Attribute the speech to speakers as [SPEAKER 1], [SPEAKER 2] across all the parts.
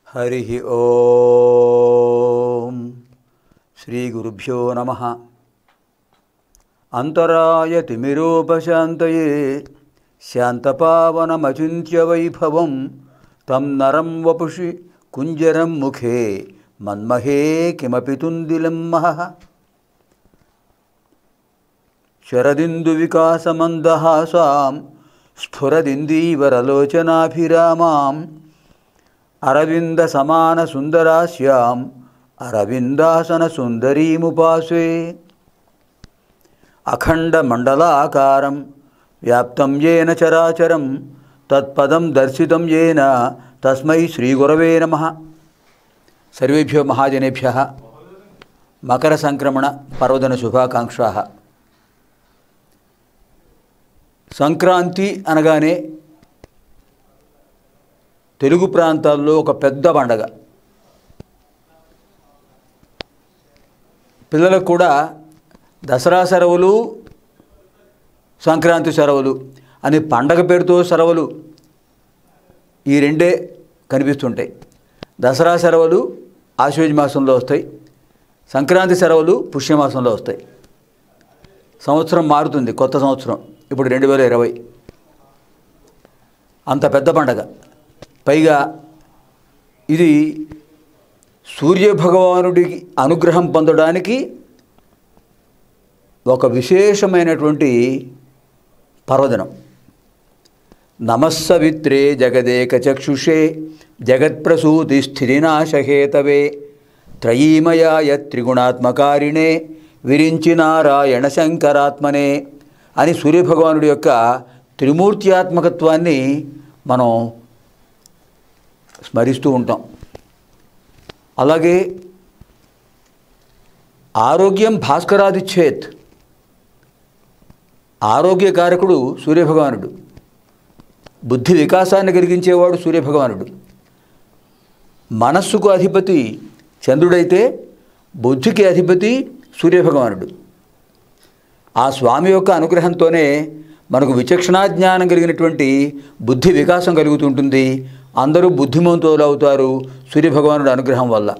[SPEAKER 1] హరి ఓం శ్రీ గురుభ్యో నమ అంతరాయ తిమిరోపశాంతయే శాంతపావనమచింత్య వైభవం తం నరం వపుషి కుంజరం ముఖే మన్మహే కిమపి తుందిలం మహః శరదిందువికాసమందహాసాం స్ఫురదిందీవరలోచనాభిరామాం అరవిందసమానసుందరాస్యాం అరవిందాసనసుందరీముపాసే అఖండమండలాకారం వ్యాప్తం ఏన చరాచరం తత్పదం దర్శితం ఏన తస్మై శ్రీగురవే నమ సర్వేభ్యో మహాజనేభ్య మకర సంక్రమణ పర్వదిన శుభాకాంక్షా సంక్రాంతి అనగానే తెలుగు ప్రాంతాల్లో ఒక పెద్ద పండగ పిల్లలకు కూడా దసరా సెలవులు సంక్రాంతి సెలవులు అని పండగ పేరుతో సెలవులు ఈ రెండే కనిపిస్తుంటాయి దసరా సెలవులు ఆశ్వేజ మాసంలో వస్తాయి సంక్రాంతి సెలవులు పుష్యమాసంలో వస్తాయి సంవత్సరం మారుతుంది కొత్త సంవత్సరం ఇప్పుడు రెండు వేల ఇరవై అంత పెద్ద పండగ పైగా ఇది సూర్యభగవానుడికి అనుగ్రహం పొందడానికి ఒక విశేషమైనటువంటి పర్వదినం నమస్సవిత్రే జగదేక చక్షుషే జగత్ప్రసూతి స్థితినాశహేతవే త్రయీమయాయ త్రిగుణాత్మకారిణే విరించి నారాయణ శంకరాత్మనే అని సూర్యభగవానుడి యొక్క త్రిమూర్త్యాత్మకత్వాన్ని మనం స్మరిస్తూ ఉంటాం అలాగే ఆరోగ్యం భాస్కరాదిచ్చేత్ ఆరోగ్యకారకుడు సూర్యభగవానుడు బుద్ధి వికాసాన్ని కలిగించేవాడు సూర్యభగవానుడు మనస్సుకు అధిపతి చంద్రుడైతే బుద్ధికి అధిపతి సూర్యభగవానుడు ఆ స్వామి యొక్క అనుగ్రహంతోనే మనకు విచక్షణా జ్ఞానం కలిగినటువంటి బుద్ధి వికాసం కలుగుతుంటుంది అందరూ బుద్ధిమంతులు అవుతారు సూర్యభగవానుడి అనుగ్రహం వల్ల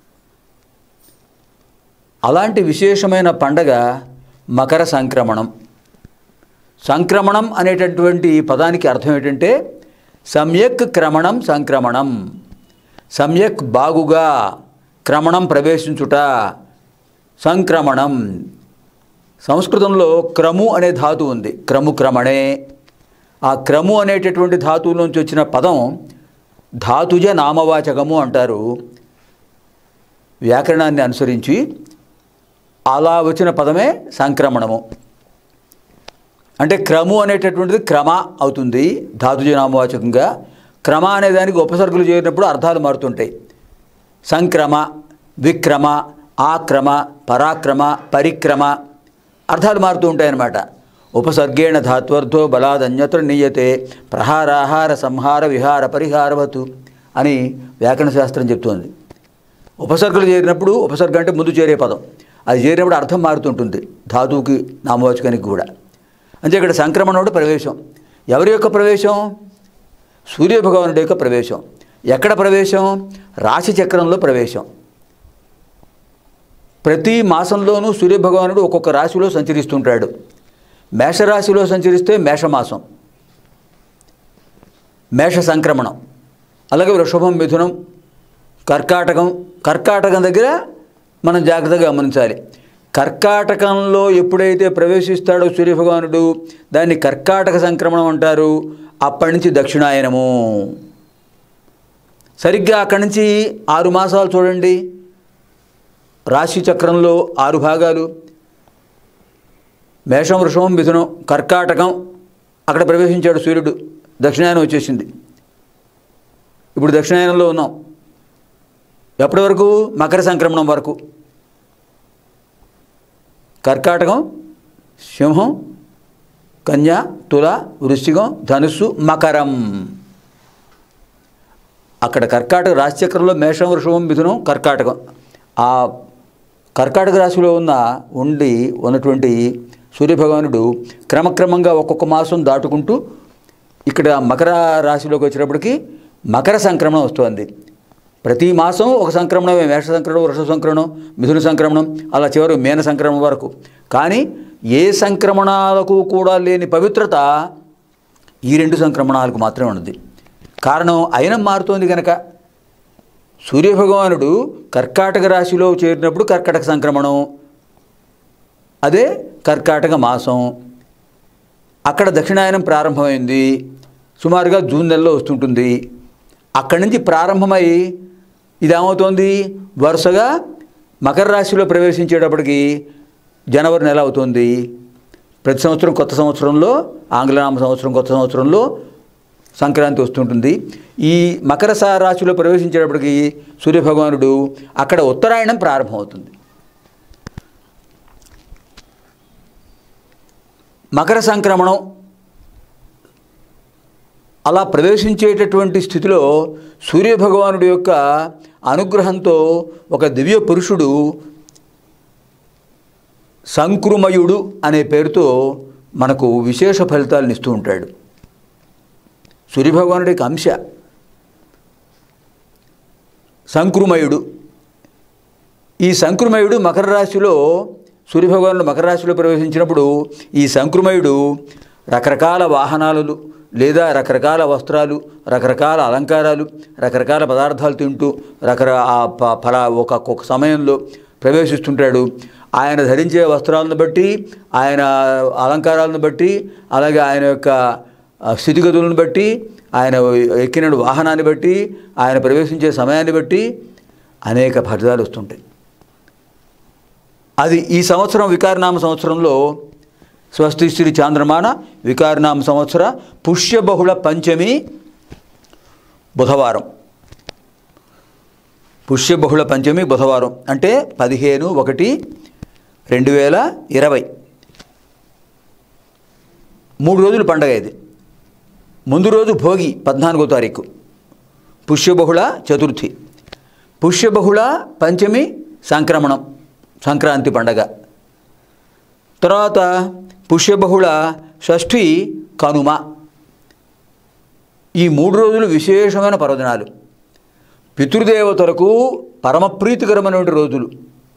[SPEAKER 1] అలాంటి విశేషమైన పండగ మకర సంక్రమణం సంక్రమణం అనేటటువంటి పదానికి అర్థం ఏంటంటే సమ్యక్ క్రమణం సంక్రమణం సమ్యక్ బాగుగా క్రమణం ప్రవేశించుట సంక్రమణం సంస్కృతంలో క్రము అనే ధాతు ఉంది క్రము క్రమణే ఆ క్రము అనేటటువంటి ధాతువులోంచి వచ్చిన పదం ధాతుజ నామవాచకము అంటారు వ్యాకరణాన్ని అనుసరించి అలా వచ్చిన పదమే సంక్రమణము అంటే క్రము అనేటటువంటిది క్రమ అవుతుంది ధాతుజ నామవాచకంగా క్రమ అనే దానికి ఉపసర్గలు చేరినప్పుడు అర్థాలు మారుతుంటాయి సంక్రమ విక్రమ ఆక్రమ పరాక్రమ పరిక్రమ అర్థాలు మారుతూ ఉంటాయన్నమాట ఉపసర్గేణ ధాత్వర్థో బలాదన్యత్ర నీయతే ప్రహారాహార సంహార విహార పరిహారవతు అని వ్యాకరణ శాస్త్రం చెప్తోంది ఉపసర్గలు చేరినప్పుడు ఉపసర్గ అంటే ముందు చేరే పదం అది చేరినప్పుడు అర్థం మారుతుంటుంది ధాతువుకి నామవాచకానికి కూడా అంటే ఇక్కడ సంక్రమణుడు ప్రవేశం ఎవరి యొక్క ప్రవేశం సూర్యభగవానుడి యొక్క ప్రవేశం ఎక్కడ ప్రవేశం రాశి చక్రంలో ప్రవేశం ప్రతి మాసంలోనూ సూర్యభగవానుడు ఒక్కొక్క రాశిలో సంచరిస్తుంటాడు మేషరాశిలో సంచరిస్తే మేషమాసం మేష సంక్రమణం అలాగే వృషభం మిథునం కర్కాటకం కర్కాటకం దగ్గర మనం జాగ్రత్తగా గమనించాలి కర్కాటకంలో ఎప్పుడైతే ప్రవేశిస్తాడో సూర్యభగవానుడు దాన్ని కర్కాటక సంక్రమణం అంటారు అప్పటి నుంచి దక్షిణాయనము సరిగ్గా అక్కడి నుంచి ఆరు మాసాలు చూడండి రాశి చక్రంలో ఆరు భాగాలు మేషం వృషభం మిథునం కర్కాటకం అక్కడ ప్రవేశించాడు సూర్యుడు దక్షిణాయనం వచ్చేసింది ఇప్పుడు దక్షిణాయనంలో ఉన్నాం ఎప్పటి వరకు మకర సంక్రమణం వరకు కర్కాటకం సింహం కన్య తుల వృశ్చికం ధనుస్సు మకరం అక్కడ కర్కాటక రాశిచక్రంలో మేషం వృషభం మిథునం కర్కాటకం ఆ కర్కాటక రాశిలో ఉన్న ఉండి ఉన్నటువంటి సూర్యభగవానుడు క్రమక్రమంగా ఒక్కొక్క మాసం దాటుకుంటూ ఇక్కడ మకర రాశిలోకి వచ్చేటప్పటికి మకర సంక్రమణం వస్తుంది ప్రతి మాసం ఒక సంక్రమణమే మేష సంక్రమణం వృష సంక్రమణం మిథున సంక్రమణం అలా చివరి మేన సంక్రమణం వరకు కానీ ఏ సంక్రమణాలకు కూడా లేని పవిత్రత ఈ రెండు సంక్రమణాలకు మాత్రమే ఉన్నది కారణం అయినం మారుతోంది కనుక సూర్యభగవానుడు కర్కాటక రాశిలో చేరినప్పుడు కర్కాటక సంక్రమణం అదే కర్కాటక మాసం అక్కడ దక్షిణాయనం ప్రారంభమైంది సుమారుగా జూన్ నెలలో వస్తుంటుంది అక్కడి నుంచి ప్రారంభమై ఇది ఏమవుతోంది వరుసగా మకర రాశిలో ప్రవేశించేటప్పటికి జనవరి నెల అవుతుంది ప్రతి సంవత్సరం కొత్త సంవత్సరంలో ఆంగ్లనామ సంవత్సరం కొత్త సంవత్సరంలో సంక్రాంతి వస్తుంటుంది ఈ మకర సా- రాశిలో ప్రవేశించేటప్పటికి సూర్యభగవానుడు అక్కడ ఉత్తరాయణం ప్రారంభమవుతుంది మకర సంక్రమణం అలా ప్రవేశించేటటువంటి స్థితిలో సూర్యభగవానుడి యొక్క అనుగ్రహంతో ఒక దివ్య పురుషుడు సంకృమయుడు అనే పేరుతో మనకు విశేష ఫలితాలను ఇస్తూ ఉంటాడు సూర్యభగవానుడి యొక్క అంశ సంకృమయుడు ఈ సంకృమయుడు మకర రాశిలో సూర్యభగవానుడు మకర రాశిలో ప్రవేశించినప్పుడు ఈ సంకృమయుడు రకరకాల వాహనాలు లేదా రకరకాల వస్త్రాలు రకరకాల అలంకారాలు రకరకాల పదార్థాలు తింటూ రకర ఆ ప- ఫల ఒక ఒక సమయంలో ప్రవేశిస్తుంటాడు ఆయన ధరించే వస్త్రాలను బట్టి ఆయన అలంకారాలను బట్టి అలాగే ఆయన యొక్క ఆ స్థితిగతులను బట్టి ఆయన ఎక్కిన వాహనాన్ని బట్టి ఆయన ప్రవేశించే సమయాన్ని బట్టి అనేక ఫలితాలు వస్తుంటాయి అది ఈ సంవత్సరం వికారనామ సంవత్సరంలో స్వస్తి శ్రీ చాంద్రమాన వికారనామ సంవత్సర పుష్యబహుళ పంచమి బుధవారం పుష్యబహుళ పంచమి బుధవారం అంటే పదిహేను ఒకటి రెండు వేల ఇరవై మూడు రోజులు పండగ ఇది ముందు రోజు భోగి పద్నాలుగో తారీఖు పుష్యబహుళ చతుర్థి పుష్యబహుళ పంచమి సంక్రమణం సంక్రాంతి పండగ తర్వాత పుష్యబహుళ షష్ఠి కనుమ ఈ మూడు రోజులు విశేషమైన పర్వదినాలు పితృదేవతలకు పరమ ప్రీతికరమైనటువంటి రోజులు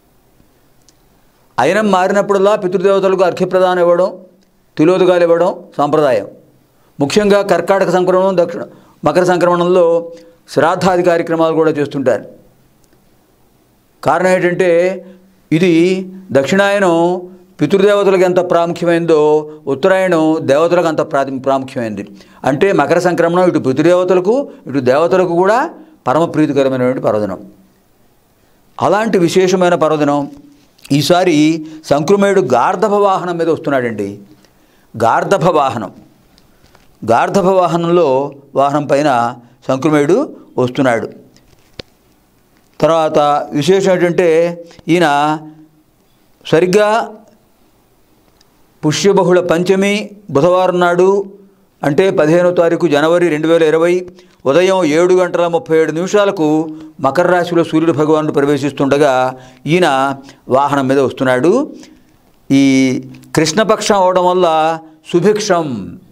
[SPEAKER 1] అయినం మారినప్పుడల్లా పితృదేవతలకు అర్ఘ్యప్రదానం ఇవ్వడం తిలోదకాలు ఇవ్వడం సాంప్రదాయం ముఖ్యంగా కర్కాటక సంక్రమణం దక్షిణ మకర సంక్రమణంలో శ్రాద్ధాది కార్యక్రమాలు కూడా చేస్తుంటారు కారణం ఏంటంటే ఇది దక్షిణాయనం పితృదేవతలకు ఎంత ప్రాముఖ్యమైందో ఉత్తరాయణం దేవతలకు అంత ప్రా ప్రాముఖ్యమైంది అంటే మకర సంక్రమణం ఇటు పితృదేవతలకు ఇటు దేవతలకు కూడా పరమ ప్రీతికరమైనటువంటి పర్వదినం అలాంటి విశేషమైన పర్వదినం ఈసారి సంక్రమేయుడు గార్ధభ వాహనం మీద వస్తున్నాడండి గార్ధభ వాహనం గార్ధభ వాహనంలో వాహనం పైన సంక్రమేయుడు వస్తున్నాడు తర్వాత విశేషం ఏంటంటే ఈయన సరిగ్గా పుష్యబహుళ పంచమి బుధవారం నాడు అంటే పదిహేనో తారీఖు జనవరి రెండు వేల ఇరవై ఉదయం ఏడు గంటల ముప్పై ఏడు నిమిషాలకు మకర రాశిలో సూర్యుడు భగవానుడు ప్రవేశిస్తుండగా ఈయన వాహనం మీద వస్తున్నాడు ఈ కృష్ణపక్షం అవడం వల్ల సుభిక్షం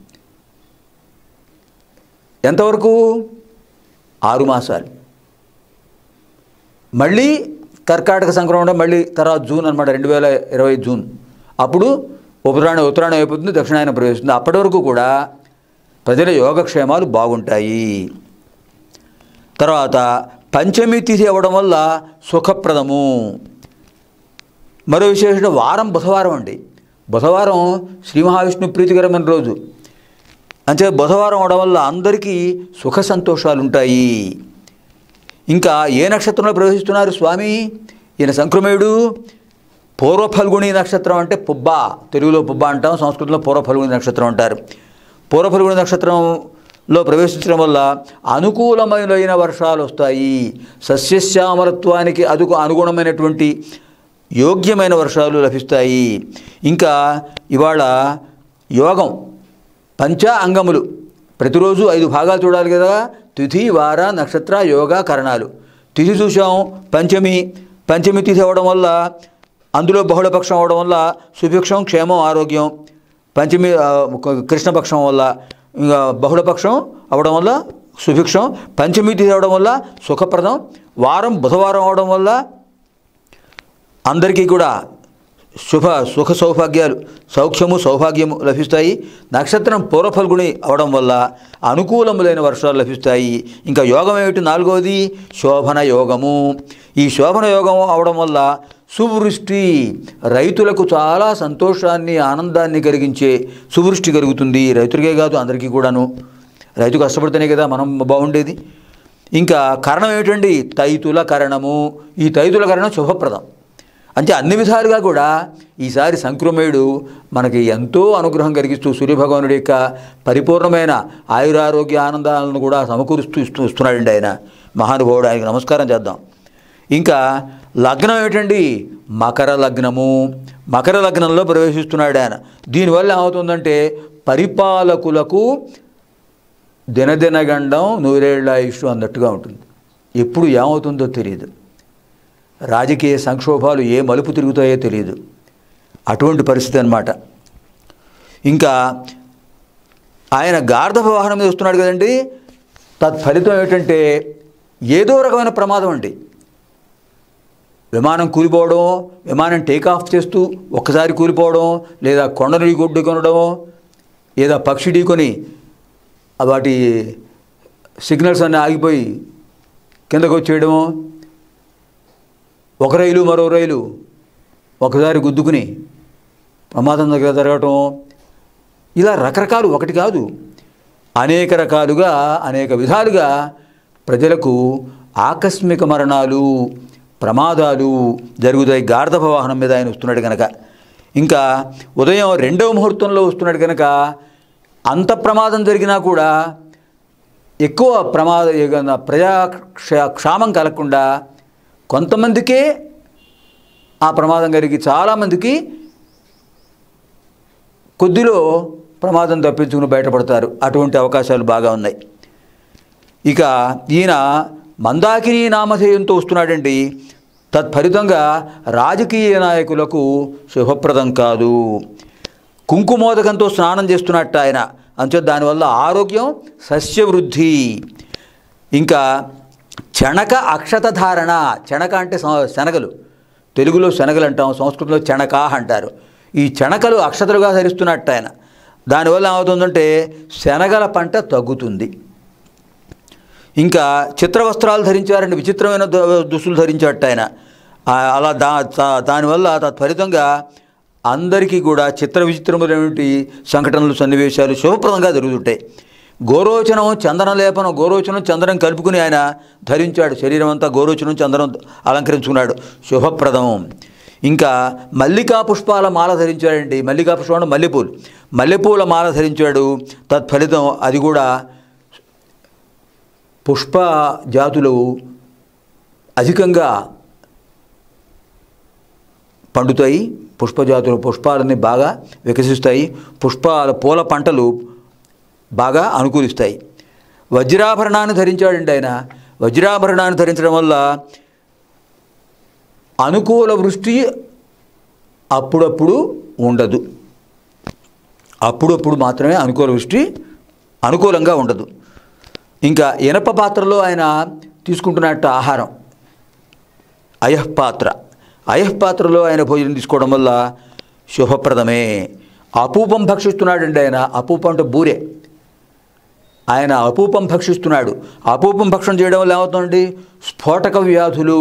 [SPEAKER 1] ఎంతవరకు ఆరు మాసాలు మళ్ళీ కర్కాటక సంక్రమణం మళ్ళీ తర్వాత జూన్ అనమాట రెండు వేల ఇరవై జూన్ అప్పుడు ఉత్తరాయణం ఉత్తరాయణం అయిపోతుంది దక్షిణాయనం ప్రవేశిస్తుంది అప్పటి వరకు కూడా ప్రజల యోగక్షేమాలు బాగుంటాయి తర్వాత పంచమి తిథి అవ్వడం వల్ల సుఖప్రదము మరో విశేషం వారం బుధవారం అండి బుధవారం శ్రీ మహావిష్ణు ప్రీతికరమైన రోజు అంటే బుధవారం అవడం వల్ల అందరికీ సుఖ సంతోషాలు ఉంటాయి ఇంకా ఏ నక్షత్రంలో ప్రవేశిస్తున్నారు స్వామి ఈయన సంక్రమేయుడు పూర్వ ఫల్గుణి నక్షత్రం అంటే పుబ్బ తెలుగులో పుబ్బ అంటాం సంస్కృతంలో పూర్వ ఫల్గుణి నక్షత్రం అంటారు పూర్వ ఫల్గుణి నక్షత్రంలో ప్రవేశించడం వల్ల అనుకూలమైన వర్షాలు వస్తాయి సస్యశ్యామలత్వానికి అదుకు అనుగుణమైనటువంటి యోగ్యమైన వర్షాలు లభిస్తాయి ఇంకా ఇవాళ యోగం పంచ అంగములు ప్రతిరోజు ఐదు భాగాలు చూడాలి కదా తిథి వార నక్షత్ర యోగ కరణాలు తిథి చూసాం పంచమి పంచమి తిథి అవ్వడం వల్ల అందులో బహుళపక్షం అవడం వల్ల సుభిక్షం క్షేమం ఆరోగ్యం పంచమి ఆ, కృష్ణపక్షం వల్ల ఇంకా బహుళపక్షం అవడం వల్ల సుభిక్షం పంచమి తిథి అవడం వల్ల సుఖప్రదం వారం బుధవారం అవడం వల్ల అందరికీ కూడా శుభ సుఖ సౌభాగ్యాలు సౌఖ్యము సౌభాగ్యము లభిస్తాయి నక్షత్రం పూర్వఫల్గుణి అవడం వల్ల అనుకూలములైన వర్షాలు లభిస్తాయి ఇంకా యోగం ఏమిటి నాలుగవది శోభన యోగము ఈ శోభన యోగం అవడం వల్ల సువృష్టి రైతులకు చాలా సంతోషాన్ని ఆనందాన్ని కలిగించే సువృష్టి కలుగుతుంది రైతులకే కాదు అందరికీ కూడాను రైతు కష్టపడితేనే కదా మనం బాగుండేది ఇంకా కరణం ఏమిటండి తైతుల కరణము ఈ తైతుల కరణం శుభప్రదం అంటే అన్ని విధాలుగా కూడా ఈసారి సంక్రమేయుడు మనకి ఎంతో అనుగ్రహం కలిగిస్తూ సూర్యభగవానుడి యొక్క పరిపూర్ణమైన ఆయురారోగ్య ఆనందాలను కూడా సమకూరుస్తూ ఇస్తూ ఇస్తున్నాడండి ఆయన మహానుభావుడు ఆయనకు నమస్కారం చేద్దాం ఇంకా లగ్నం ఏమిటండి మకర లగ్నము మకర లగ్నంలో ప్రవేశిస్తున్నాడు ఆయన దీనివల్ల ఏమవుతుందంటే పరిపాలకులకు దినదినగండం నూరేళ్ల ఆయుష్ అన్నట్టుగా ఉంటుంది ఎప్పుడు ఏమవుతుందో తెలియదు రాజకీయ సంక్షోభాలు ఏ మలుపు తిరుగుతాయో తెలియదు అటువంటి పరిస్థితి అన్నమాట ఇంకా ఆయన గార్ధప వాహనం మీద వస్తున్నాడు కదండి తత్ఫలితం ఏమిటంటే ఏదో రకమైన ప్రమాదం అండి విమానం కూలిపోవడం విమానం టేక్ ఆఫ్ చేస్తూ ఒక్కసారి కూలిపోవడం లేదా కొండను ఢీకొడ్డు కొనడం లేదా పక్షి ఢీకొని ఆ వాటి సిగ్నల్స్ అన్నీ ఆగిపోయి కిందకు వచ్చేయడము ఒక రైలు మరో రైలు ఒకసారి గుద్దుకుని ప్రమాదం దగ్గర జరగటం ఇలా రకరకాలు ఒకటి కాదు అనేక రకాలుగా అనేక విధాలుగా ప్రజలకు ఆకస్మిక మరణాలు ప్రమాదాలు జరుగుతాయి గార్ధప వాహనం మీద ఆయన వస్తున్నాడు కనుక ఇంకా ఉదయం రెండవ ముహూర్తంలో వస్తున్నాడు కనుక అంత ప్రమాదం జరిగినా కూడా ఎక్కువ ప్రమాద ఏదైనా ప్రజా క్ష- క్షామం కలగకుండా కొంతమందికే ఆ ప్రమాదం కలిగి చాలామందికి కొద్దిలో ప్రమాదం తప్పించుకుని బయటపడతారు అటువంటి అవకాశాలు బాగా ఉన్నాయి ఇక ఈయన మందాకిని నామధేయంతో వస్తున్నాడండి తత్ఫలితంగా రాజకీయ నాయకులకు శుభప్రదం కాదు కుంకుమోదకంతో స్నానం చేస్తున్నట్టు ఆయన అంతే దానివల్ల ఆరోగ్యం సస్యవృద్ధి ఇంకా చణక అక్షత ధారణ చణక అంటే సం- శనగలు తెలుగులో శనగలు అంటాం సంస్కృతంలో చణక అంటారు ఈ చణకలు అక్షతలుగా ధరిస్తున్నట్టు ఆయన దానివల్ల ఏమవుతుందంటే శనగల పంట తగ్గుతుంది ఇంకా చిత్ర వస్త్రాలు ధరించారండి విచిత్రమైన దు- దుస్తులు ధరించాట ఆయన ఆ, అలా దా దా- దానివల్ల తత్ఫలితంగా అందరికీ కూడా చిత్ర విచిత్రములైనటువంటి సంఘటనలు సన్నివేశాలు శుభప్రదంగా జరుగుతుంటాయి గోరోచనం చందన లేపనం గోరోచనం చందనం కలుపుకుని ఆయన ధరించాడు శరీరం అంతా గోరోచనం చందనం అలంకరించుకున్నాడు శుభప్రదం ఇంకా మల్లికా పుష్పాల మాల ధరించాడండి మల్లికా పుష్పం అంటే మల్లెపూలు మల్లెపూల మాల ధరించాడు తత్ఫలితం అది కూడా పుష్ప జాతులు అధికంగా పండుతాయి పుష్పజాతులు పుష్పాలన్నీ బాగా వికసిస్తాయి పుష్పాల పూల పంటలు బాగా అనుకూలిస్తాయి వజ్రాభరణాన్ని ధరించాడండి ఆయన వజ్రాభరణాన్ని ధరించడం వల్ల అనుకూల వృష్టి అప్పుడప్పుడు ఉండదు అప్పుడప్పుడు మాత్రమే అనుకూల వృష్టి అనుకూలంగా ఉండదు ఇంకా ఇనప పాత్రలో ఆయన తీసుకుంటున్నట్టు ఆహారం అయఃపాత్ర అయఃపాత్రలో ఆయన భోజనం తీసుకోవడం వల్ల శుభప్రదమే అపూపం భక్షిస్తున్నాడండి ఆయన అపూపం అంటే బూరే ఆయన అపూపం భక్షిస్తున్నాడు అపూపం భక్షణం చేయడం వల్ల ఏమవుతుందండి స్ఫోటక వ్యాధులు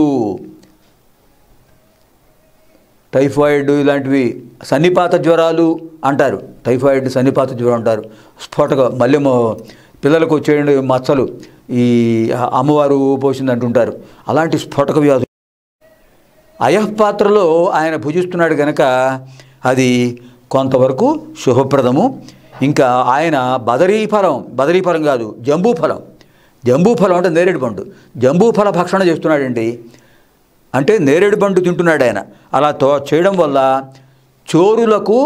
[SPEAKER 1] టైఫాయిడ్ ఇలాంటివి సన్నిపాత జ్వరాలు అంటారు టైఫాయిడ్ సన్నిపాత జ్వరం అంటారు స్ఫోటక మళ్ళీ మొ- పిల్లలకు వచ్చే మచ్చలు ఈ అమ్మవారు పోసింది అంటుంటారు అలాంటి స్ఫోటక వ్యాధులు అయఃపాత్రలో ఆయన భుజిస్తున్నాడు కనుక అది కొంతవరకు శుభప్రదము ఇంకా ఆయన బదరీ ఫలం బదరీ ఫలం కాదు జంబూ ఫలం జంబూ ఫలం అంటే నేరేడు పండు జంబూ ఫల భక్షణ చేస్తున్నాడండి అంటే నేరేడు పండు తింటున్నాడు ఆయన అలా తో చేయడం వల్ల చోరులకు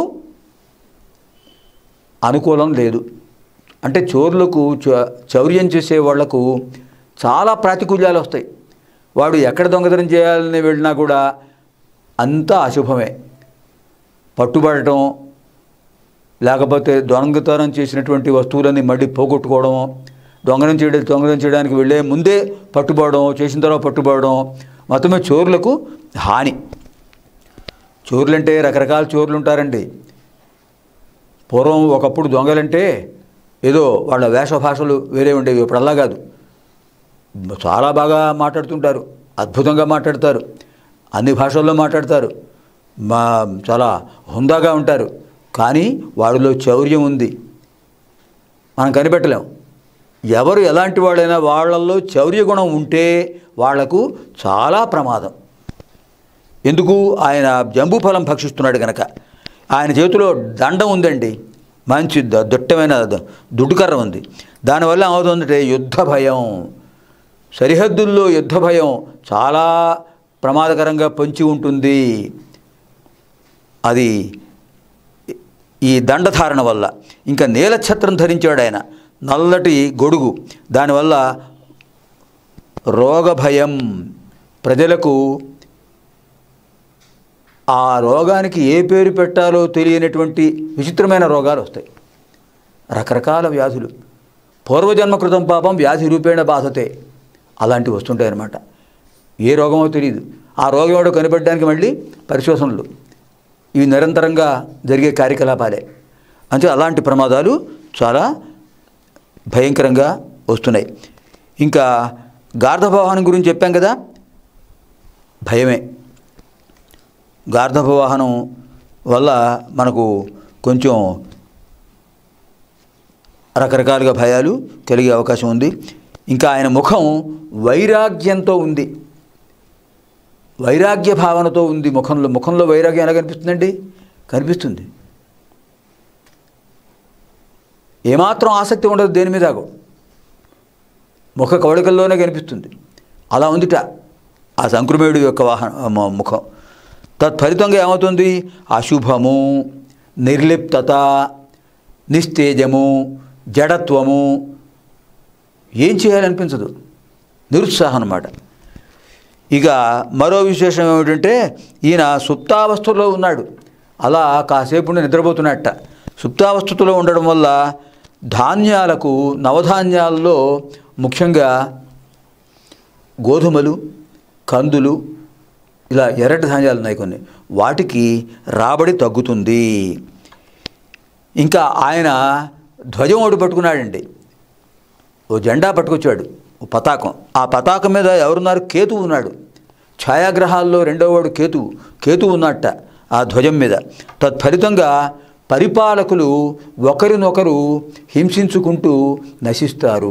[SPEAKER 1] అనుకూలం లేదు అంటే చోరులకు చ- చౌర్యం చేసే వాళ్లకు చాలా ప్రాతికూల్యాలు వస్తాయి వాడు ఎక్కడ దొంగతనం చేయాలని వెళ్ళినా కూడా అంతా అశుభమే పట్టుబడటం లేకపోతే దొంగతనం చేసినటువంటి వస్తువులన్నీ మళ్ళీ పోగొట్టుకోవడం దొంగనం చేయడం దొంగనం చేయడానికి వెళ్ళే ముందే పట్టుబడడం చేసిన తర్వాత పట్టుబడడం మొత్తమే చోరులకు హాని చోరులంటే రకరకాల చోరులు ఉంటారండి పూర్వం ఒకప్పుడు దొంగలంటే ఏదో వాళ్ళ వేషభాషలు వేరే ఉండేవి ఇప్పుడు అలా కాదు చాలా బాగా మాట్లాడుతుంటారు అద్భుతంగా మాట్లాడతారు అన్ని భాషల్లో మాట్లాడతారు మా చాలా హుందాగా ఉంటారు కానీ వాడిలో చౌర్యం ఉంది మనం కనిపెట్టలేం ఎవరు ఎలాంటి వాళ్ళైనా వాళ్ళల్లో చౌర్య గుణం ఉంటే వాళ్లకు చాలా ప్రమాదం ఎందుకు ఆయన జంబూ ఫలం భక్షిస్తున్నాడు కనుక ఆయన చేతిలో దండం ఉందండి మంచి ద- దుట్టమైన ద- దుడ్డుకర్ర ఉంది దానివల్ల ఏమవుతుందంటే యుద్ధ భయం సరిహద్దుల్లో యుద్ధ భయం చాలా ప్రమాదకరంగా పొంచి ఉంటుంది అది ఈ దండధారణ వల్ల ఇంకా నీలఛత్రం ధరించాడు ఆయన నల్లటి గొడుగు దానివల్ల రోగ భయం ప్రజలకు ఆ రోగానికి ఏ పేరు పెట్టాలో తెలియనటువంటి విచిత్రమైన రోగాలు వస్తాయి రకరకాల వ్యాధులు పూర్వజన్మ కృతం పాపం వ్యాధి రూపేణ బాధతే అలాంటివి వస్తుంటాయి అన్నమాట ఏ రోగమో తెలియదు ఆ రోగం ఏడో కనిపెట్టడానికి మళ్ళీ పరిశోధనలు ఇవి నిరంతరంగా జరిగే కార్యకలాపాలే అంటే అలాంటి ప్రమాదాలు చాలా భయంకరంగా వస్తున్నాయి ఇంకా గార్ధభవాహనం గురించి చెప్పాం కదా భయమే గార్ధభ వాహనం వల్ల మనకు కొంచెం రకరకాలుగా భయాలు కలిగే అవకాశం ఉంది ఇంకా ఆయన ముఖం వైరాగ్యంతో ఉంది వైరాగ్య భావనతో ఉంది ముఖంలో ముఖంలో వైరాగ్యం ఎలా కనిపిస్తుందండి కనిపిస్తుంది ఏమాత్రం ఆసక్తి ఉండదు దేని మీద కూడా. ముఖ కవళికల్లోనే కనిపిస్తుంది అలా ఉందిట ఆ సంక్రమేయుడి యొక్క వాహన మ- ముఖం తత్ఫలితంగా ఏమవుతుంది అశుభము నిర్లిప్తత నిస్తేజము జడత్వము ఏం చేయాలనిపించదు నిరుత్సాహం అన్నమాట ఇక మరో విశేషం ఏమిటంటే ఈయన సుప్తావస్థలో ఉన్నాడు అలా కాసేపు ఉండి నిద్రపోతున్నట్ట సుప్తావస్థలో ఉండడం వల్ల ధాన్యాలకు నవధాన్యాల్లో ముఖ్యంగా గోధుమలు కందులు ఇలా ఎర్రటి ధాన్యాలు ఉన్నాయి కొన్ని వాటికి రాబడి తగ్గుతుంది ఇంకా ఆయన ధ్వజం ఒకటి పట్టుకున్నాడండి ఓ జెండా పట్టుకొచ్చాడు ఓ పతాకం ఆ పతాకం మీద ఎవరున్నారు కేతువు ఉన్నాడు ఛాయాగ్రహాల్లో రెండో వాడు కేతువు కేతువు ఉన్నట్ట ఆ ధ్వజం మీద తత్ఫలితంగా పరిపాలకులు ఒకరినొకరు హింసించుకుంటూ నశిస్తారు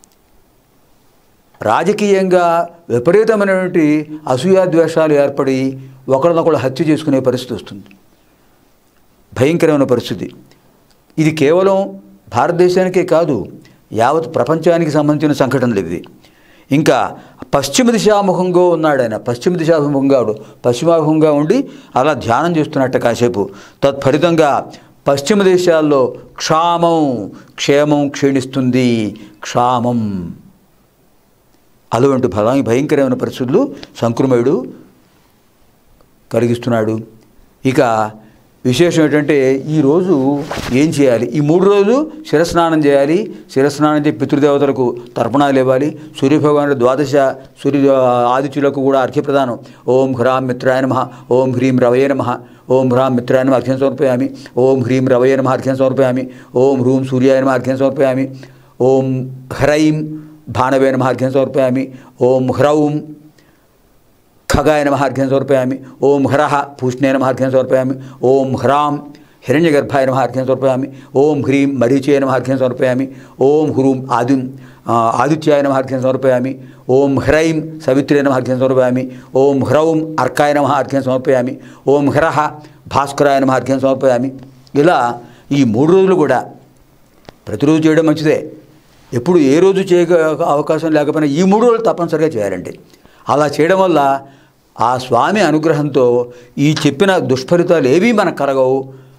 [SPEAKER 1] రాజకీయంగా విపరీతమైనటువంటి అసూయాద్వేషాలు ఏర్పడి ఒకరినొకరు హత్య చేసుకునే పరిస్థితి వస్తుంది భయంకరమైన పరిస్థితి ఇది కేవలం భారతదేశానికే కాదు యావత్ ప్రపంచానికి సంబంధించిన సంఘటనలు ఇది ఇంకా పశ్చిమ దిశాముఖంగా ఉన్నాడు ఆయన పశ్చిమ దిశాభిముఖంగా ఉన్నాడు. పశ్చిమాభిముఖంగా ఉండి అలా ధ్యానం చేస్తున్నట్ట కాసేపు తత్ఫలితంగా పశ్చిమ దేశాల్లో క్షామం క్షేమం క్షీణిస్తుంది క్షామం అటువంటి భయ భయంకరమైన పరిస్థితులు సంక్రమయుడు కలిగిస్తున్నాడు ఇక విశేషం ఏంటంటే ఈరోజు ఏం చేయాలి ఈ మూడు రోజులు శిరస్నానం చేయాలి శిరస్నానం చేసి పితృదేవతలకు తర్పణాలు ఇవ్వాలి సూర్యభగవానుడు ద్వాదశ సూర్య ఆదిత్యులకు కూడా అర్ఘ్యప్రదానం ఓం హ్రాం మిత్రాయ నమ ఓం హ్రీం రవయ నమ ఓం హ్రాం మిత్రాయ నమ అర్ఘ్యం సమర్పయామి ఓం హ్రీం రవయ నమ అర్ఘ్యం సమర్పయామి ఓం హ్రూం సూర్యాయ నమ అర్ఘ్యం సమర్పయామి ఓం హ్రైం భానవే నమ అర్ఘ్యం సమర్పయామి ఓం హ్రౌం ఖగాయ నమ అర్ఘ్యం సమర్పయామి ఓం హ్రః పూష్ణే నమ అర్ఘ్యం సమర్పయామి ఓం హ్రాం హిరణ్యగర్భాయ నమ అర్ఘ్యం సమర్పయామి ఓం హ్రీం మరీచయ నమ అర్ఘ్యం సమర్పయామి ఓం హ్రూం ఆది ఆదిత్యాయ నమ అర్ఘ్యం సమర్పయామి ఓం హ్రైం సవిత్రే నమ అర్ఘ్యం సమర్పయామి ఓం హ్రౌం అర్కాయ నమ అర్ఘ్యం సమర్పయామి ఓం హ్రః భాస్కరాయ నమ అర్ఘ్యం సమర్పయామి ఇలా ఈ మూడు రోజులు కూడా ప్రతిరోజు చేయడం మంచిదే ఎప్పుడు ఏ రోజు చేయక అవకాశం లేకపోయినా ఈ మూడు రోజులు తప్పనిసరిగా చేయాలండి అలా చేయడం వల్ల ఆ స్వామి అనుగ్రహంతో ఈ చెప్పిన దుష్ఫలితాలు ఏవీ మనకు కలగవు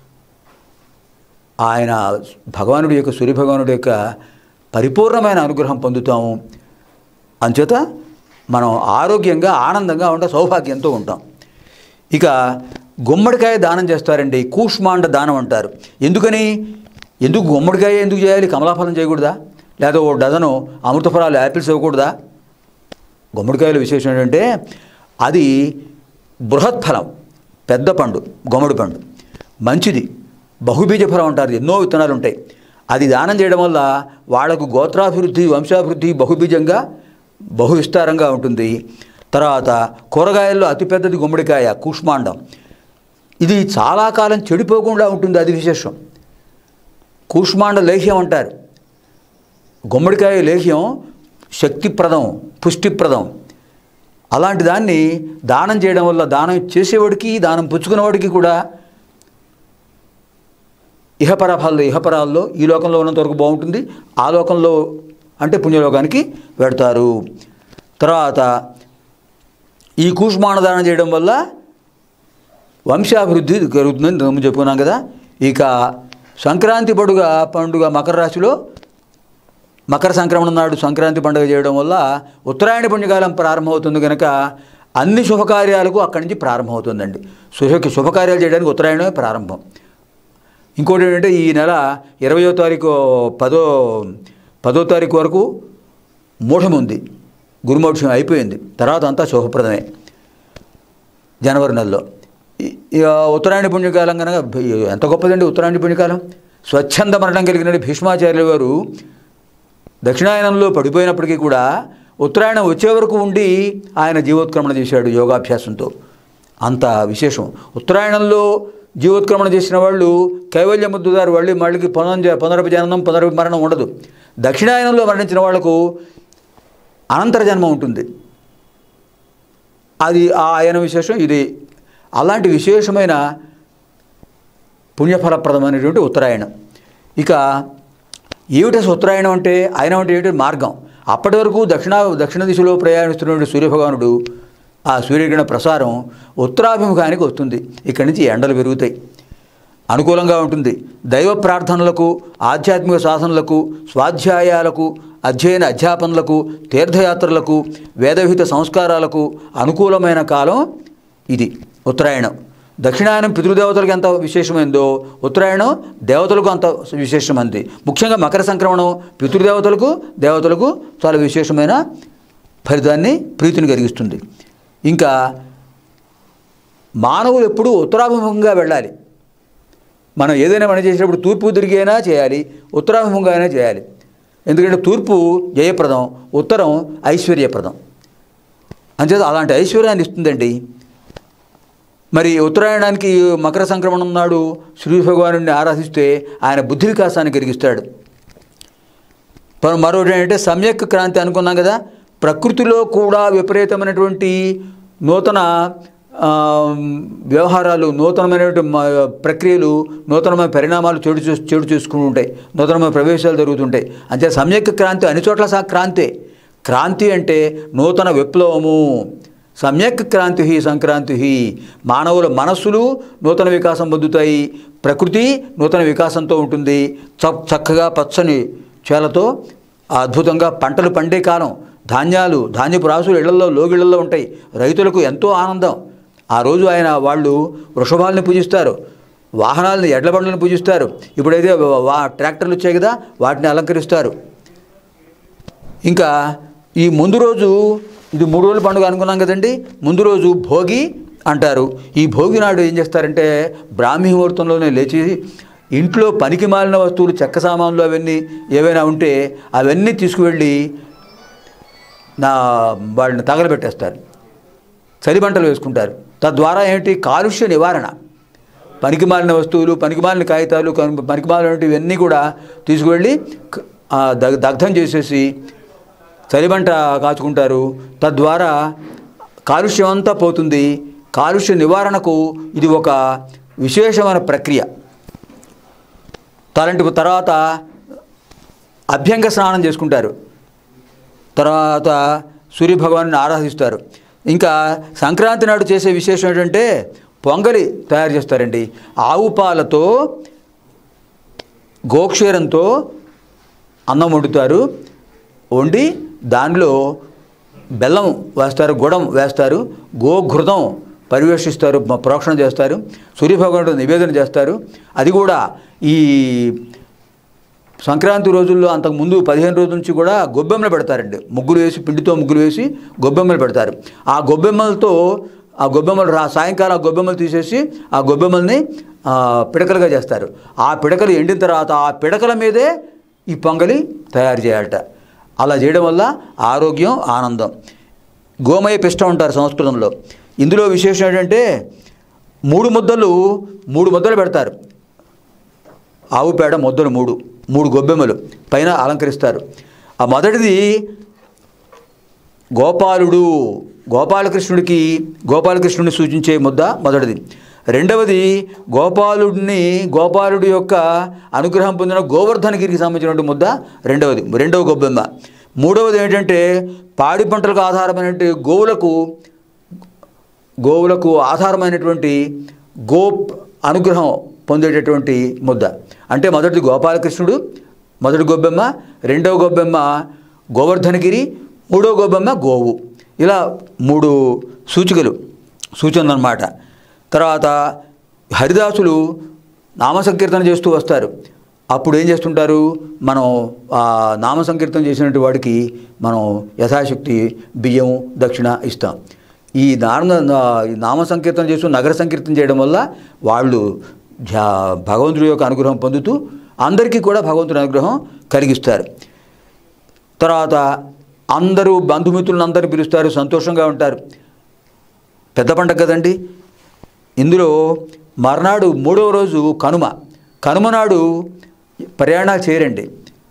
[SPEAKER 1] ఆయన భగవానుడి యొక్క సూర్య భగవానుడి యొక్క పరిపూర్ణమైన అనుగ్రహం పొందుతాము అంచేత మనం ఆరోగ్యంగా ఆనందంగా ఉండే సౌభాగ్యంతో ఉంటాం ఇక గుమ్మడికాయ దానం చేస్తారండి కూష్మాండ దానం అంటారు ఎందుకని ఎందుకు గుమ్మడికాయ ఎందుకు చేయాలి కమలాఫలం చేయకూడదా లేదా ఓ డజను అమృతఫలాలు యాపిల్స్ ఇవ్వకూడదా గుమ్మడికాయల విశేషం ఏంటంటే అది బృహత్ ఫలం పెద్ద పండు గుమ్మడి పండు మంచిది బహుబీజ ఫలం అంటారు ఎన్నో విత్తనాలు ఉంటాయి అది దానం చేయడం వల్ల వాళ్లకు గోత్రాభివృద్ధి వంశాభివృద్ధి బహుబీజంగా బహు విస్తారంగా ఉంటుంది తర్వాత కూరగాయల్లో అతిపెద్దది గుమ్మడికాయ కూష్మాండం ఇది చాలా కాలం చెడిపోకుండా ఉంటుంది అది విశేషం కూష్మాండ లేహ్యం అంటారు గుమ్మడికాయ లేహ్యం శక్తిప్రదం పుష్టిప్రదం అలాంటి దాన్ని దానం చేయడం వల్ల దానం చేసేవాడికి దానం పుచ్చుకునేవాడికి కూడా ఇహపరఫాల్లో ఇహపరాల్లో ఈ లోకంలో ఉన్నంత వరకు బాగుంటుంది ఆ లోకంలో అంటే పుణ్యలోకానికి వెడతారు తర్వాత ఈ కూష్మాణ దానం చేయడం వల్ల వంశాభివృద్ధి జరుగుతుందని మనం చెప్పుకున్నాం కదా ఇక సంక్రాంతి పండుగ పండుగ మకర రాశిలో మకర సంక్రమణ నాడు సంక్రాంతి పండుగ చేయడం వల్ల ఉత్తరాయణ పుణ్యకాలం ప్రారంభమవుతుంది కనుక అన్ని శుభకార్యాలకు అక్కడి నుంచి ప్రారంభమవుతుందండి శుభ శుభకార్యాలు చేయడానికి ఉత్తరాయణమే ప్రారంభం ఇంకోటి ఏంటంటే ఈ నెల ఇరవయో తారీఖు పదో పదో తారీఖు వరకు మూఢం ఉంది గురుమోక్షం అయిపోయింది తర్వాత అంతా శుభప్రదమే జనవరి నెలలో ఈ- ఇక ఉత్తరాయణ పుణ్యకాలం కనుక భ- ఎంత గొప్పదండి ఉత్తరాయణ పుణ్యకాలం స్వచ్ఛంద మరణం కలిగిన భీష్మాచార్యుల వారు దక్షిణాయనంలో పడిపోయినప్పటికీ కూడా ఉత్తరాయణం వచ్చే వరకు ఉండి ఆయన జీవోత్క్రమణ చేశాడు యోగాభ్యాసంతో అంత విశేషం ఉత్తరాయణంలో జీవోత్క్రమణ చేసిన వాళ్ళు కైవల్య ముద్దుదారు వాళ్ళు మళ్ళీ పునర్ పునరపజననం పునర్మరణం ఉండదు దక్షిణాయనంలో మరణించిన వాళ్లకు అనంతర జన్మ ఉంటుంది అది ఆ ఆయన విశేషం ఇది అలాంటి విశేషమైన పుణ్యఫలప్రదమైనటువంటి ఉత్తరాయణం ఇక ఏమిటి అసలు ఉత్తరాయణం అంటే ఆయన అంటే ఏమిటి మార్గం అప్పటి వరకు దక్షిణ దక్షిణ దిశలో ప్రయాణిస్తున్నటువంటి సూర్యభగవానుడు ఆ సూర్యకిరణ ప్రసారం ఉత్తరాభిముఖానికి వస్తుంది ఇక్కడి నుంచి ఎండలు పెరుగుతాయి అనుకూలంగా ఉంటుంది దైవ ప్రార్థనలకు ఆధ్యాత్మిక సాధనలకు స్వాధ్యాయాలకు అధ్యయన అధ్యాపనలకు తీర్థయాత్రలకు వేదవిహిత సంస్కారాలకు అనుకూలమైన కాలం ఇది ఉత్తరాయణం దక్షిణాయనం పితృదేవతలకు ఎంత విశేషమైందో ఉత్తరాయణం దేవతలకు అంత విశేషమైంది ముఖ్యంగా మకర సంక్రమణం పితృదేవతలకు దేవతలకు చాలా విశేషమైన ఫలితాన్ని ప్రీతిని కలిగిస్తుంది ఇంకా మానవులు ఎప్పుడూ ఉత్తరాభిముఖంగా వెళ్ళాలి మనం ఏదైనా పని చేసేటప్పుడు తూర్పు తిరిగైనా చేయాలి ఉత్తరాభిముఖంగా అయినా చేయాలి ఎందుకంటే తూర్పు జయప్రదం ఉత్తరం ఐశ్వర్యప్రదం అంచేత అలాంటి ఐశ్వర్యాన్ని ఇస్తుందండి మరి ఉత్తరాయణానికి మకర సంక్రమణం నాడు శ్రీ భగవాను ఆరాధిస్తే ఆయన బుద్ధి వికాసాన్ని కలిగిస్తాడు ప- మరొకటి ఏంటంటే సమ్యక్ క్రాంతి అనుకున్నాం కదా ప్రకృతిలో కూడా విపరీతమైనటువంటి నూతన ఆ, వ్యవహారాలు నూతనమైనటువంటి మ- ప్రక్రియలు నూతనమైన పరిణామాలు చెడు చూ చెడు చేసుకుంటూ ఉంటాయి నూతనమైన ప్రవేశాలు జరుగుతుంటాయి అంతే సమ్యక్ క్రాంతి అన్ని చోట్ల సా క్రాంతే క్రాంతి అంటే నూతన విప్లవము సమ్యక్ క్రాంతి సంక్రాంతి మానవుల మనస్సులు నూతన వికాసం పొందుతాయి ప్రకృతి నూతన వికాసంతో ఉంటుంది చ- చక్కగా పచ్చని చేలతో అద్భుతంగా పంటలు పండే కాలం ధాన్యాలు ధాన్యపు రాసులు ఇళ్లలో లోగిళ్లలో ఉంటాయి రైతులకు ఎంతో ఆనందం ఆ రోజు ఆయన వాళ్ళు వృషభాలని పూజిస్తారు వాహనాలను ఎడ్ల బండ్లను పూజిస్తారు ఇప్పుడైతే వా ట్రాక్టర్లు వచ్చాయి కదా వాటిని అలంకరిస్తారు ఇంకా ఈ ముందు రోజు ఇది మూడు రోజుల పండుగ అనుకున్నాం కదండి ముందు రోజు భోగి అంటారు ఈ భోగి నాడు ఏం చేస్తారంటే బ్రాహ్మీ ముహూర్తంలోనే లేచి ఇంట్లో పనికి మాలిన వస్తువులు చెక్క సామాన్లు అవన్నీ ఏవైనా ఉంటే అవన్నీ తీసుకువెళ్ళి నా వాళ్ళని తగలబెట్టేస్తారు చలిబంటలు వేసుకుంటారు తద్వారా ఏంటి కాలుష్య నివారణ పనికిమాలిన వస్తువులు పనికిమాలిన కాగితాలు కను- పనికిమాలినటువంటి ఇవన్నీ కూడా తీసుకువెళ్ళి క- ఆ దగ్ దగ్ధం చేసేసి చలిబంట కాచుకుంటారు తద్వారా కాలుష్యం అంతా పోతుంది కాలుష్య నివారణకు ఇది ఒక విశేషమైన ప్రక్రియ తలంటి తర్వాత అభ్యంగ స్నానం చేసుకుంటారు తర్వాత సూర్యభగవాన్ని ఆరాధిస్తారు ఇంకా సంక్రాంతి నాడు చేసే విశేషం ఏంటంటే పొంగలి తయారు చేస్తారండి ఆవు పాలతో గోక్షీరంతో అన్నం వండుతారు వండి దానిలో బెల్లం వేస్తారు గుడం వేస్తారు గోఘృతం పరివేషిస్తారు మ- ప్రోక్షణ చేస్తారు సూర్యభగవానుడు నివేదన చేస్తారు అది కూడా ఈ సంక్రాంతి రోజుల్లో అంతకు ముందు పదిహేను రోజుల నుంచి కూడా గొబ్బెమ్మలు పెడతారండి ముగ్గులు వేసి పిండితో ముగ్గులు వేసి గొబ్బెమ్మలు పెడతారు ఆ గొబ్బెమ్మలతో ఆ గొబ్బెమ్మలు రా సాయంకాలం ఆ గొబ్బెమ్మలు తీసేసి ఆ గొబ్బెమ్మల్ని ఆ, పిడకలుగా చేస్తారు ఆ పిడకలు ఎండిన తర్వాత ఆ పిడకల మీదే ఈ పొంగలి తయారు చేయాలట అలా చేయడం వల్ల ఆరోగ్యం ఆనందం గోమయ పిష్టం ఉంటారు సంస్కృతంలో ఇందులో విశేషం ఏంటంటే మూడు ముద్దలు మూడు ముద్దలు పెడతారు ఆవు పేడ ముద్దలు మూడు మూడు గొబ్బెమ్మలు పైన అలంకరిస్తారు ఆ మొదటిది గోపాలుడు గోపాలకృష్ణుడికి గోపాలకృష్ణుడిని సూచించే ముద్ద మొదటిది రెండవది గోపాలుడిని గోపాలుడి యొక్క అనుగ్రహం పొందిన గోవర్ధనగిరికి సంబంధించినటువంటి ముద్ద రెండవది రెండవ గొబ్బెమ్మ మూడవది ఏంటంటే పాడి పంటలకు ఆధారమైనటువంటి గోవులకు గోవులకు ఆధారమైనటువంటి గో అనుగ్రహం పొందేటటువంటి ముద్ద అంటే మొదటిది గోపాలకృష్ణుడు మొదటి గొబ్బెమ్మ రెండవ గొబ్బెమ్మ గోవర్ధనగిరి మూడవ గొబ్బెమ్మ గోవు ఇలా మూడు సూచికలు సూచనలు అన్నమాట తర్వాత హరిదాసులు నామ సంకీర్తన చేస్తూ వస్తారు అప్పుడు ఏం చేస్తుంటారు మనం ఆ నామ సంకీర్తన చేసినటువంటి వాడికి మనం యథాశక్తి బియ్యం దక్షిణ ఇస్తాం ఈ నామ ఈ నామ సంకీర్తన చేస్తూ నగర సంకీర్తన చేయడం వల్ల వాళ్ళు ధ్యా- భగవంతుడి యొక్క అనుగ్రహం పొందుతూ అందరికీ కూడా భగవంతుడి అనుగ్రహం కలిగిస్తారు తర్వాత అందరూ బంధుమిత్రులను అందరూ పిలుస్తారు సంతోషంగా ఉంటారు పెద్ద పండగ కదండి ఇందులో మర్నాడు మూడవ రోజు కనుమ కనుమ నాడు ప్రయాణాలు చేయరండి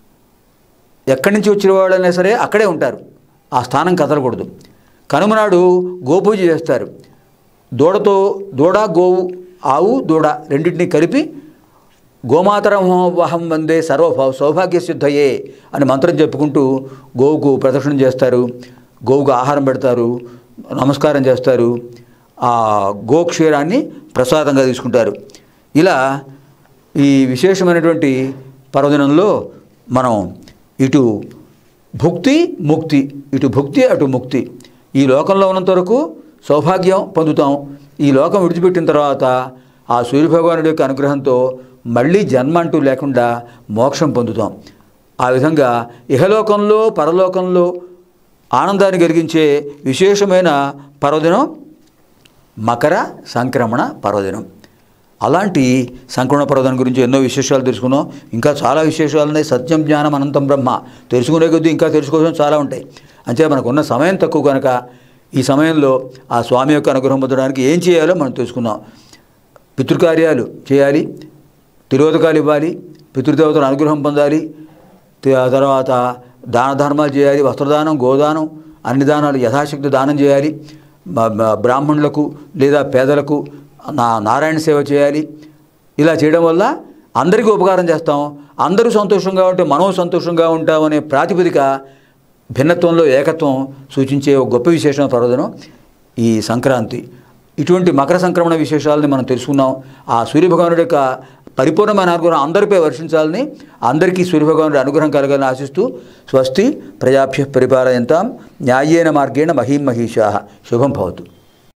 [SPEAKER 1] ఎక్కడి నుంచి వచ్చిన వాళ్ళైనా సరే అక్కడే ఉంటారు ఆ స్థానం కదలకూడదు కనుమ నాడు గోపూజ చేస్తారు దూడతో దూడ గోవు ఆవు దూడ రెండింటినీ కలిపి గోమాతరం వహం వందే సర్వ సౌభాగ్య సిద్ధయే అని మంత్రం చెప్పుకుంటూ గోవుకు ప్రదక్షిణ చేస్తారు గోవుకు ఆహారం పెడతారు నమస్కారం చేస్తారు ఆ గోక్షీరాన్ని ప్రసాదంగా తీసుకుంటారు ఇలా ఈ విశేషమైనటువంటి పర్వదినంలో మనం ఇటు భుక్తి ముక్తి ఇటు భుక్తి అటు ముక్తి ఈ లోకంలో ఉన్నంత వరకు సౌభాగ్యం పొందుతాం ఈ లోకం విడిచిపెట్టిన తర్వాత ఆ సూర్యభగవానుడి యొక్క అనుగ్రహంతో మళ్ళీ జన్మ అంటూ లేకుండా మోక్షం పొందుతాం ఆ విధంగా ఇహలోకంలో పరలోకంలో ఆనందాన్ని కలిగించే విశేషమైన పర్వదినం మకర సంక్రమణ పర్వదినం అలాంటి సంక్రమణ పర్వదినం గురించి ఎన్నో విశేషాలు తెలుసుకున్నాం ఇంకా చాలా విశేషాలు ఉన్నాయి సత్యం జ్ఞానం అనంతం బ్రహ్మ తెలుసుకునే కొద్దీ ఇంకా తెలుసుకోవాల్సిన చాలా ఉంటాయి అంతే మనకున్న సమయం తక్కువ కనుక ఈ సమయంలో ఆ స్వామి యొక్క అనుగ్రహం పొందడానికి ఏం చేయాలో మనం తెలుసుకుందాం పితృకార్యాలు చేయాలి తిరోధకాలు ఇవ్వాలి పితృదేవతల అనుగ్రహం పొందాలి తి- ఆ తర్వాత దాన ధర్మాలు చేయాలి వస్త్రదానం గోదానం అన్ని దానాలు యథాశక్తి దానం చేయాలి బ- బ- బ్రాహ్మణులకు లేదా పేదలకు నా నారాయణ సేవ చేయాలి ఇలా చేయడం వల్ల అందరికీ ఉపకారం చేస్తాం అందరూ సంతోషంగా ఉంటే మనం సంతోషంగా ఉంటామనే ప్రాతిపదిక భిన్నత్వంలో ఏకత్వం సూచించే ఒక గొప్ప విశేషణ పర్వదినం ఈ సంక్రాంతి ఇటువంటి మకర సంక్రమణ విశేషాలని మనం తెలుసుకున్నాం ఆ సూర్యభగవానుడి యొక్క పరిపూర్ణమైన అనుగ్రహం అందరిపై వర్షించాలని అందరికీ సూర్యభగవానుడి అనుగ్రహం కలగాలని ఆశిస్తూ స్వస్తి ప్రజాభ్య పరిపాలయంతాం న్యాయేన మార్గేణ మహీం మహిషా శుభం భవతు